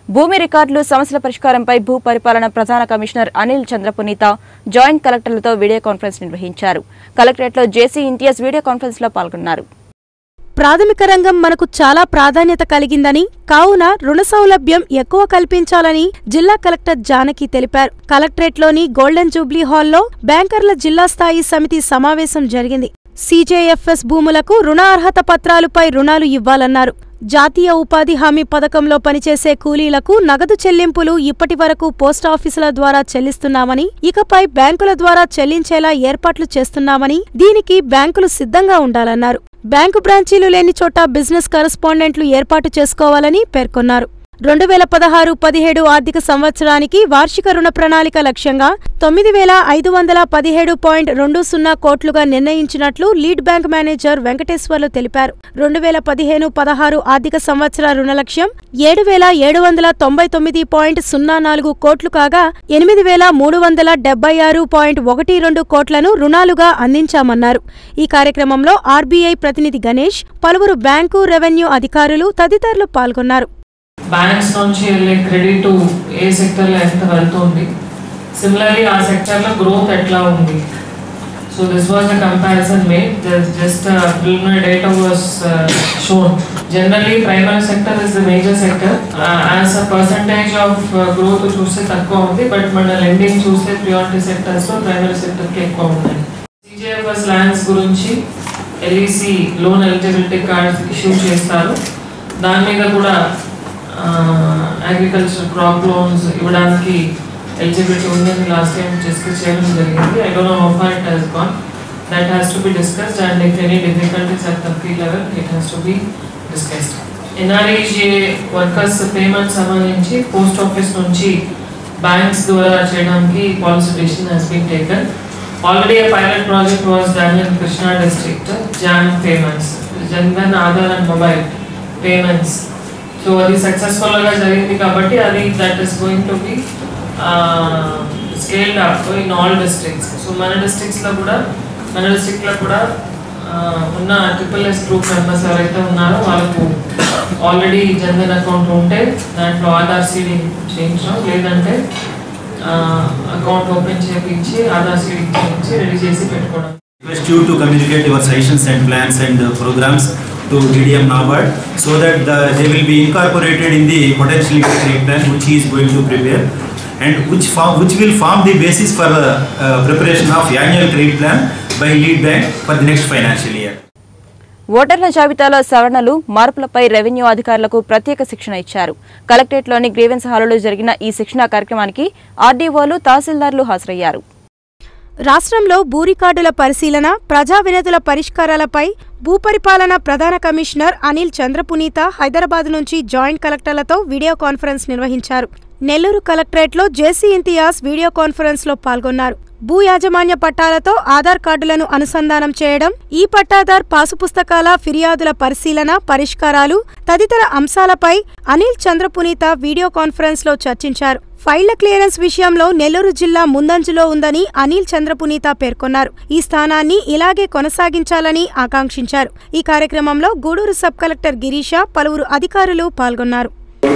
భూమి రికార్డులు సమస్యల పరిష్కారంపై భూ పరిపాలన ప్రధాన కమిషనర్ అనిల్ చంద్రపునీత జాయింట్ కలెక్టర్లతో వీడియో కాన్ఫరెన్స్ నిర్వహించారు కలెక్టరేట్లో జేసీ ఇంటియాస్ వీడియో కాన్ఫరెన్స్ లో పాల్గొన్నారు ప్రాథమిక రంగం మనకు చాలా ప్రాధాన్యత కలిగిందని కావున రుణ సౌలభ్యం ఎక్కువ కల్పించాలని జిల్లా కలెక్టర్ జానకి తెలిపారు కలెక్టరేట్లోని గోల్డెన్ జూబ్లీ హాల్లో బ్యాంకర్ల జిల్లా స్థాయి సమితి సమావేశం జరిగింది సీజేఎఫ్ఎస్ భూములకు రుణ అర్హత పత్రాలపై రుణాలు ఇవ్వాలన్నారు జాతీయ ఉపాధి హామీ పథకంలో పనిచేసే కూలీలకు నగదు చెల్లింపులు ఇప్పటి వరకు పోస్టాఫీసుల ద్వారా చెల్లిస్తున్నామని ఇకపై బ్యాంకుల ద్వారా చెల్లించేలా ఏర్పాట్లు చేస్తున్నామని దీనికి బ్యాంకులు సిద్ధంగా ఉండాలన్నారు బ్యాంకు బ్రాంచీలు లేని చోట బిజినెస్ కరస్పాండెంట్లు ఏర్పాటు చేసుకోవాలని పేర్కొన్నారు రెండు వేల పదహారు పదిహేడు ఆర్థిక సంవత్సరానికి వార్షిక రుణ ప్రణాళిక లక్ష్యంగా తొమ్మిది వేల ఐదు వందల పదిహేడు పాయింట్ రెండు సున్నా కోట్లుగా నిర్ణయించినట్లు లీడ్ బ్యాంక్ మేనేజర్ వెంకటేశ్వర్లు తెలిపారు రెండు వేల పదిహేను పదహారు ఆర్థిక సంవత్సర రుణ లక్ష్యం ఏడు వేల ఏడు వందల తొంభై తొమ్మిది పాయింట్ సున్నా నాలుగు కోట్లు కాగా ఎనిమిది వేల మూడు వందల డెబ్బై ఆరు పాయింట్ ఒకటి రెండు కోట్లను రుణాలుగా అందించామన్నారు ఈ కార్యక్రమంలో ఆర్బీఐ ప్రతినిధి గణేష్ పలువురు బ్యాంకు రెవెన్యూ అధికారులు తదితరులు పాల్గొన్నారు బ్యాంక్స్ నుంచి వెళ్ళే క్రెడిట్ ఏ సెక్టర్లో ఎంత వెళ్తుంది సిమిలర్లీ ఆ సెక్టర్లో గ్రోత్ ఎట్లా ఉంది so this was the comparison made just preliminary data was shown generally primary sector is the major sector as a percentage of growth చూస్తే తక్కువ ఉంది బట్ మన లెండింగ్ చూస్తే ప్రియారిటీ సెక్టర్స్లో ప్రైమరీ సెక్టర్కి ఎక్కువ ఉన్నాయి సిజిఎఫ్ఎస్ ల్యాండ్స్ గురించి LEC loan eligibility cards issue చేస్తారు దాని మీద కూడా అగ్రికల్చర్ క్రాప్ లోన్స్ ఇవ్వడానికి ఎలిజిబిలిటీ ఉందని లాస్ట్ టైం డిస్కస్ చేయడం జరిగింది I don't know how far it has gone that has to be discussed and if any difficulties at the ఫీ level it has to be discussed NREG workers payment సంబంధించి post office నుంచి banks ద్వారా చేయడానికి policy decision has been taken already a pilot project was done in Krishna district, JAM payments, Janban Aadhaar and mobile payments. So అది successful గా జరిగింది కాబట్టి అది that is going to be scaled up in all districts so మన districts లో కూడా మన district లో కూడా uh, ఉన్న ట్రిపుల్ ఎస్ గ్రూప్ మెంబర్స్ ఎవరైతే ఉన్నారో వాళ్ళకు ఆల్రెడీ జన్ధన్ అకౌంట్ ఉంటే దాంట్లో ఆధార్ సీడీ చేయించడం లేదంటే అకౌంట్ ఓపెన్ చేయించి ఆధార్ సీడీ చేయించి రెడీ చేసి పెట్టుకోవడం request you to communicate your suggestions and plans and uh, programs to DDM NABARD so that the, they will be incorporated in the potential trade plan which he is going to prepare and which form, which will form the basis for the uh, preparation of annual trade plan by lead bank for the next financial year. ఓటర్ల జాబితాలో సవరణలు మార్పులపై revenue అధికారులకు ప్రత్యేక శిక్షణ ఇచ్చారు కలెక్టరేట్లోని grievance హాలులో జరిగిన ఈ శిక్షణా కార్యక్రమానికి ఆర్డీఓలు తహసీల్దార్లు హాజరయ్యారు రాష్ట్రంలో భూ రికార్డుల పరిశీలన ప్రజా వినతుల పరిష్కారాలపై భూపరిపాలన ప్రధాన కమిషనర్ అనిల్ చంద్రపునీత హైదరాబాద్ నుంచి జాయింట్ కలెక్టర్లతో వీడియో కాన్ఫరెన్స్ నిర్వహించారు నెల్లూరు కలెక్టరేట్లో జేసీ ఇంతియాజ్ వీడియో కాన్ఫరెన్స్లో పాల్గొన్నారు భూ యాజమాన్య పట్టాలతో ఆధార్ కార్డులను అనుసంధానం చేయడం ఈ పట్టాదార్ పాసు పుస్తకాల ఫిర్యాదుల పరిశీలన పరిష్కారాలు తదితర అంశాలపై అనిల్ చంద్రపునీత వీడియో కాన్ఫరెన్స్లో చర్చించారు ఫైళ్ల క్లియరెన్స్ విషయంలో నెల్లూరు జిల్లా ముందంజలో ఉందని అనిల్ చంద్రపునీత పేర్కొన్నారు ఈ స్థానాన్ని ఇలాగే కొనసాగించాలని ఆకాంక్షించారు ఈ కార్యక్రమంలో గూడూరు సబ్ కలెక్టర్ గిరీష పలువురు అధికారులు పాల్గొన్నారు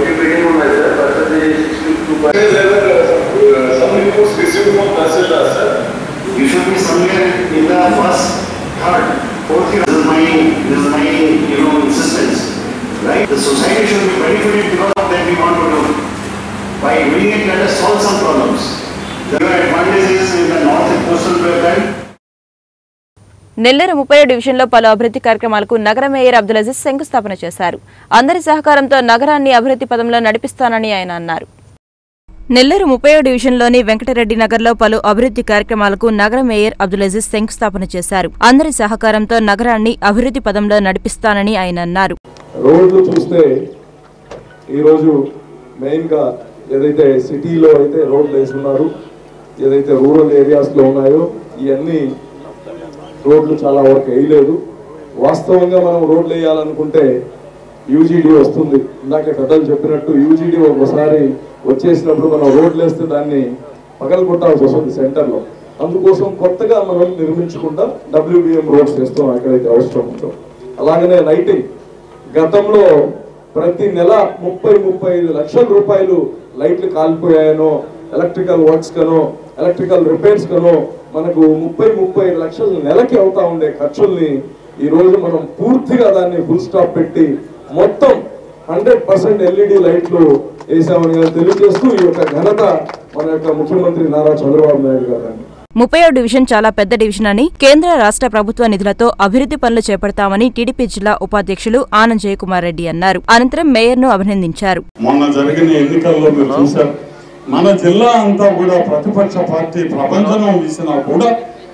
Some reports received from Tahsildar, sir. You should be somewhere in the first, third, fourth year. This is my, this is my, you know, insistence, right? The society should be benefited because of that we want to do. By doing it, let us solve some problems. There are advantages in the north and coastal belt. Nellore ముప్పై డివిజన్లో పలు అభివృద్ధి కార్యక్రమాలకు నగర mayor Abdul Aziz శంకుస్థాపన చేశారు అందరి సహకారంతో నగరాన్ని అభివృద్ధి పదంలో నడిపిస్తానని ఆయన అన్నారు నెల్లూరు ముప్పై డివిజన్లోని వెంకటరెడ్డి నగర్లో పలు అభివృద్ధి కార్యక్రమాలకు నగర మేయర్ అబ్దుల్ అజీజ్ శంకుస్థాపన చేశారు అందరి సహకారంతో నగరాన్ని అభివృద్ధి పదంలో నడిపిస్తానని ఆయన అన్నారు రోడ్లు చూస్తే ఈరోజు మెయిన్గా ఏదైతే సిటీలో అయితే రోడ్లు వేసుకున్నారు ఏదైతే రూరల్ ఏరియాస్లో ఉన్నాయో ఇవన్నీ రోడ్లు చాలా వరకు వేయలేదు వాస్తవంగా మనం రోడ్లు వేయాలనుకుంటే యూజీడీ వస్తుంది ఇందాక కథలు చెప్పినట్టు యూజీడీ ఒకసారి వచ్చేసినప్పుడు మనం రోడ్లు వేస్తే దాన్ని పగలగొట్టాల్సి వస్తుంది సెంటర్లో అందుకోసం కొత్తగా మనం నిర్మించకుండా డబ్ల్యూబిఎం రోడ్స్ వేస్తాం ఎక్కడైతే అవసరం ఉందో అలాగనే లైటింగ్ గతంలో ప్రతి నెల ముప్పై ముప్పై ఐదు లక్షల రూపాయలు లైట్లు కాలిపోయాయనో ఎలక్ట్రికల్ వర్క్స్ కనో ఎలక్ట్రికల్ రిపేర్స్ కనో మనకు ముప్పై ముప్పై ఐదు లక్షలు నెలకి అవుతా ఉండే ఖర్చుల్ని ఈ రోజు మనం పూర్తిగా దాన్ని ఫుల్ స్టాప్ పెట్టి మొత్తం హండ్రెడ్ పర్సెంట్ ఎల్ఈడి లైట్లు వేసామని తెలియజేస్తూ ఈ యొక్క ఘనత మన యొక్క ముఖ్యమంత్రి నారా చంద్రబాబు నాయుడు గారు ముప్పయో డివిజన్ చాలా పెద్ద డివిజన్ అని కేంద్ర రాష్ట్ర ప్రభుత్వ నిధులతో అభివృద్ధి పనులు చేపడతామని టీడీపీ జిల్లా ఉపాధ్యక్షులు ఆనంద్ జయకుమార్ రెడ్డి అన్నారు అనంతరం మేయర్ను అభినందించారు మొన్న జరిగిన ఎన్నికల్లో మీరు చూశారు మన జిల్లా అంతా కూడా ప్రతిపక్ష పార్టీ ప్రపంచం వీసినా కూడా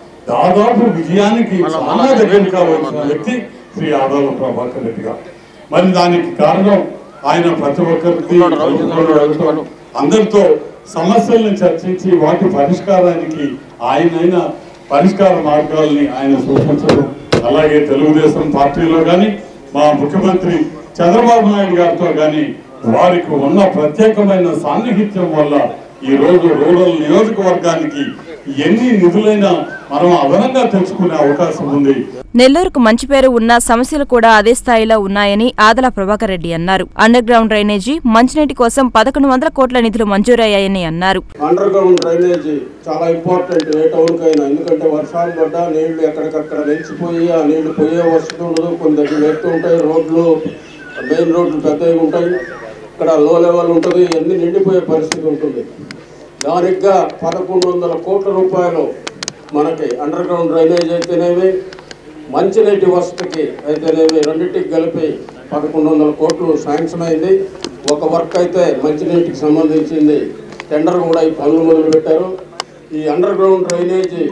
దాదాపు విజయానికి చాలా దగ్గరికి కావాల్సిన వ్యక్తి శ్రీ ఆదాల ప్రభాకర్ రెడ్డి గారు మరి దానికి కారణం ఆయన ప్రతి ఒక్కరికి కలుపుకొని వెళ్ళటం, అందరితో సమస్యలను చర్చించి వాటి పరిష్కారానికి ఆయనైన పరిష్కార మార్గాల్ని ఆయన సూచించడం అలాగే తెలుగుదేశం పార్టీలో కానీ మా ముఖ్యమంత్రి చంద్రబాబు నాయుడు గారితో కానీ వారికి ఉన్న ప్రత్యేకమైన సాన్నిహిత్యం వల్ల ఈ రోజు రూరల్ నియోజకవర్గానికి ఎన్ని నిధులైనా మనం అదనంగా తెచ్చుకునే అవకాశం ఉంది నెల్లూరుకు మంచి పేరు ఉన్న సమస్యలు కూడా అదే స్థాయిలో ఉన్నాయని ఆదల ప్రభాకర్ రెడ్డి అన్నారు అండర్ గ్రౌండ్ డ్రైనేజీ మంచినీటి కోసం పదకొండు వందల కోట్ల నిధులు మంజూరయ్యాయని అన్నారు అండర్ గ్రౌండ్ డ్రైనేజీ చాలా ఇంపార్టెంట్ ఏ టౌన్కైనా ఎందుకంటే వర్షాలు పడ్డా నీళ్లు ఎక్కడికక్కడ నిలిచిపోయి ఆ నీళ్లు పోయే వసతి ఉండదు కొన్ని దగ్గర ఎత్తు ఉంటాయి రోడ్లు మెయిన్ రోడ్లు పెద్దవి ఉంటాయి ఇక్కడ లో లెవెల్ ఉంటుంది అన్ని నిండిపోయే పరిస్థితి ఉంటుంది దానికిగా పదకొండు వందల కోట్ల రూపాయలు మనకి అండర్ గ్రౌండ్ డ్రైనేజ్ అయితేనేమి మంచినీటి వసతికి అయితేనేమి రెండింటికి కలిపి పదకొండు వందల కోట్లు శాంక్షన్ అయింది ఒక వర్క్ అయితే మంచినీటికి సంబంధించింది టెండర్ కూడా ఈ పనులు మొదలు పెట్టారు ఈ అండర్ గ్రౌండ్ డ్రైనేజీ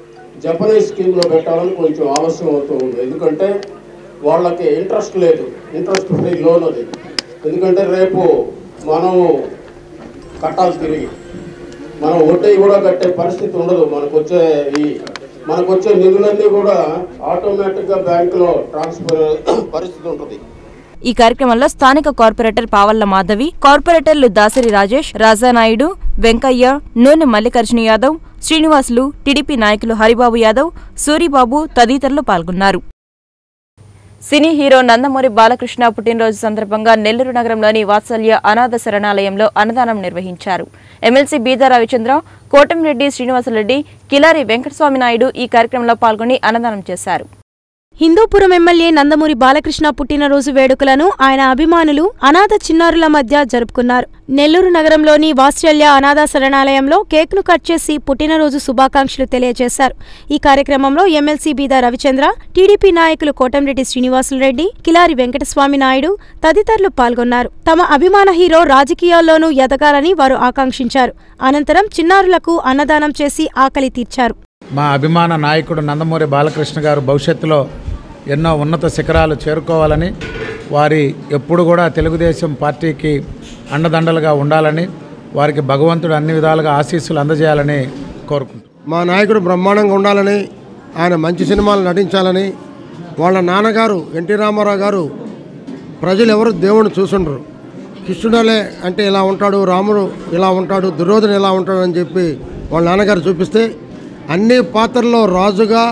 జపనీస్ స్కీమ్లో పెట్టాలని కొంచెం ఆలస్యం అవుతూ ఉంది ఎందుకంటే వాళ్ళకి ఇంట్రెస్ట్ లేదు ఇంట్రెస్ట్ ఫ్రీ లోన్ అది ఎందుకంటే రేపు మనం కట్టాలి తిరిగి మనం వడ్డీ కూడా కట్టే పరిస్థితి ఉండదు మనకు వచ్చే ఈ మనకు వచ్చే నిధులన్నీ కూడా ఆటోమేటిక్గా బ్యాంకులో ట్రాన్స్ఫర్ పరిస్థితి ఉంటుంది ఈ కార్యక్రమంలో స్థానిక కార్పొరేటర్ పావల్ల మాధవి కార్పొరేటర్లు దాసరి రాజేష్ రాజానాయుడు వెంకయ్య నూనె మల్లికార్జున యాదవ్ శ్రీనివాసులు టీడీపీ నాయకులు హరిబాబు యాదవ్ సూరిబాబు తదితరులు పాల్గొన్నారు సినీ హీరో నందమూరి బాలకృష్ణ పుట్టినరోజు సందర్భంగా నెల్లూరు నగరంలోని వాత్సల్య అనాథ శరణాలయంలో అన్నదానం నిర్వహించారు ఎమ్మెల్సీ బీదా రవిచంద్ర కోటంరెడ్డి శ్రీనివాసరెడ్డి కిలారి వెంకటస్వామి నాయుడు ఈ కార్యక్రమంలో పాల్గొని అన్నదానం చేశారు హిందూపురం ఎమ్మెల్యే నందమూరి బాలకృష్ణ పుట్టినరోజు వేడుకలను ఆయన అభిమానులు అనాథ చిన్నారుల మధ్య జరుపుకున్నారు నెల్లూరు నగరంలోని వాత్సల్య అనాథ శరణాలయంలో కేక్ను కట్ చేసి పుట్టినరోజు శుభాకాంక్షలు తెలియజేశారు ఈ కార్యక్రమంలో ఎమ్మెల్సీ బీదా రవిచంద్ర టీడీపీ నాయకులు కోటంరెడ్డి శ్రీనివాసులరెడ్డి కిలారి వెంకటస్వామి నాయుడు తదితరులు పాల్గొన్నారు తమ అభిమాన హీరో రాజకీయాల్లోనూ ఎదగాలని వారు ఆకాంక్షించారు అనంతరం చిన్నారులకు అన్నదానం చేసి ఆకలి తీర్చారు మా అభిమాన నాయకుడు నందమూరి బాలకృష్ణ గారు భవిష్యత్తులో ఎన్నో ఉన్నత శిఖరాలు చేరుకోవాలని వారి ఎప్పుడు కూడా తెలుగుదేశం పార్టీకి అండదండలుగా ఉండాలని వారికి భగవంతుడు అన్ని విధాలుగా ఆశీస్సులు అందజేయాలని కోరుకుంటున్నాను మా నాయకుడు బ్రహ్మాండంగా ఉండాలని ఆయన మంచి సినిమాలు నటించాలని వాళ్ళ నాన్నగారు ఎన్టీ రామారావు గారు ప్రజలు ఎవరు దేవుణ్ణి చూసుండరు కృష్ణుడలే అంటే ఇలా ఉంటాడు రాముడు ఇలా ఉంటాడు దుర్యోధన ఇలా ఉంటాడు అని చెప్పి వాళ్ళ నాన్నగారు చూపిస్తే అన్ని పాత్రల్లో రాజుగా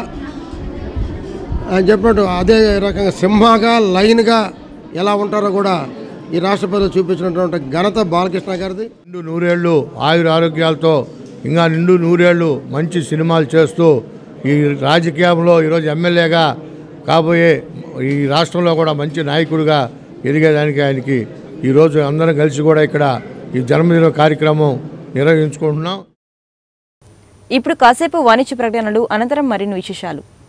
ఆయన చెప్పినట్టు అదే రకంగా సింహగా లైన్గా ఎలా ఉంటారో కూడా ఈ రాష్ట్ర ప్రజలు చూపించినటువంటి ఘనత బాలకృష్ణ గారిది నిండు నూరేళ్ళు ఆయుర ఆరోగ్యాలతో ఇంకా నిండు నూరేళ్ళు మంచి సినిమాలు చేస్తూ ఈ రాజకీయంలో ఈరోజు ఎమ్మెల్యేగా కాబోయే ఈ రాష్ట్రంలో కూడా మంచి నాయకుడిగా ఎదిగేదానికి ఆయనకి ఈరోజు అందరం కలిసి కూడా ఇక్కడ ఈ జన్మదిన కార్యక్రమం నిర్వహించుకుంటున్నాం ఇప్పుడు కాసేపు వాణిజ్య ప్రకటనలు అనంతరం మరిన్ని విశేషాలు